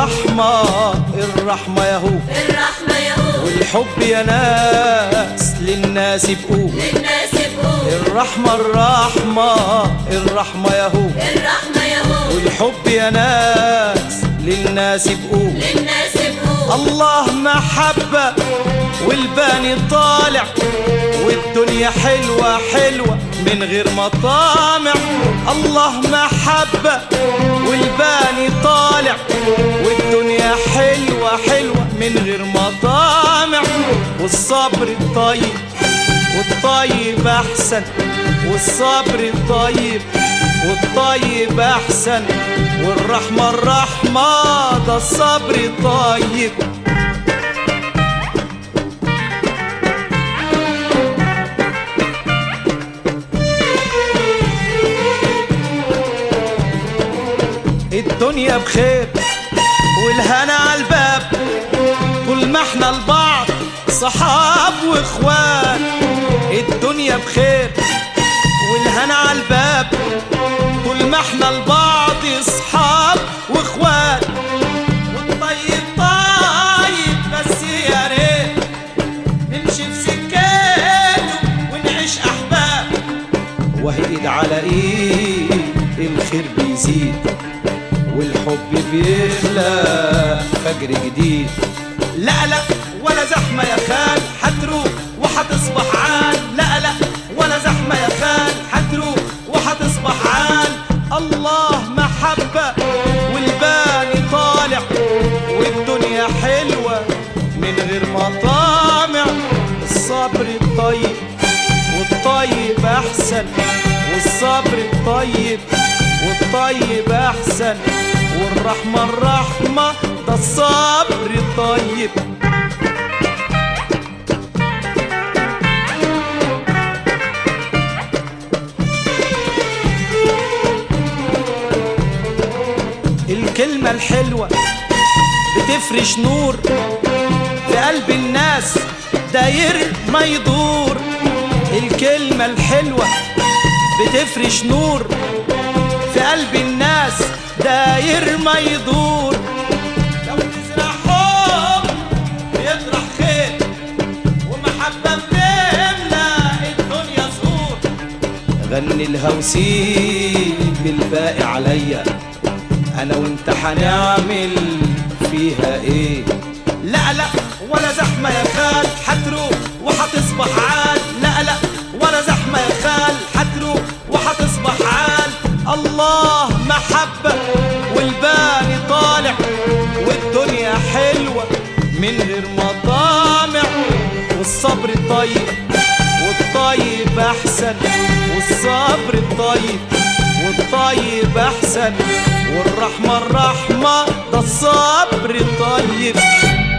الرحمة الرحمة يهو الرحمة يهو والحب يا ناس للناس يبقوا للناس يبقوا الرحمة الرحمة الرحمة يهو الرحمة يهو والحب يا ناس للناس يبقوا للناس يبقوا الله محبة والباني طالع والدنيا حلوة حلوة من غير مطامع الله محبة والباني طالع والدنيا حلوة حلوة من غير مطامع والصبر الطيب والطيب أحسن والصبر الطيب والطيب أحسن والرحمة الرحمة ده الصبر الطيب الدنيا بخير والهنا على الباب طول ما احنا لبعض صحاب واخوان الدنيا بخير والهنا على الباب طول ما احنا لبعض صحاب واخوان والطيب طيب بس يا ريت نمشي في سكته ونعيش احباب وهي ايد على ايد الخير بيزيد والحب بيخلق فجر جديد لا لا ولا زحمة يا خال هتروح وهتصبح عال لا لا ولا زحمة يا خال هتروح وهتصبح عال الله محبة والباني طالع والدنيا حلوة من غير مطامع الصبر الطيب والطيب أحسن والصبر الطيب والطيب أحسن والرحمة الرحمة ده الصبر الطيب الكلمة الحلوة بتفرش نور في قلب الناس داير ما يدور الكلمة الحلوة بتفرش نور في قلب الناس داير ما يدور لو تزرع حب بيطرح خير ومحبة بتملى الدنيا زهور غني الهوسين بالباقي عليا انا وانت هنعمل فيها ايه لا لا ولا زحمة يا خال هتروح وهتصبح عال لا لا ولا زحمة يا خال هتروح وهتصبح عال الله محبة والباني طالع والدنيا حلوة من غير مطامع والصبر طيب والطيب أحسن والصبر الطيب والطيب أحسن والرحمة الرحمة ده الصبر طيب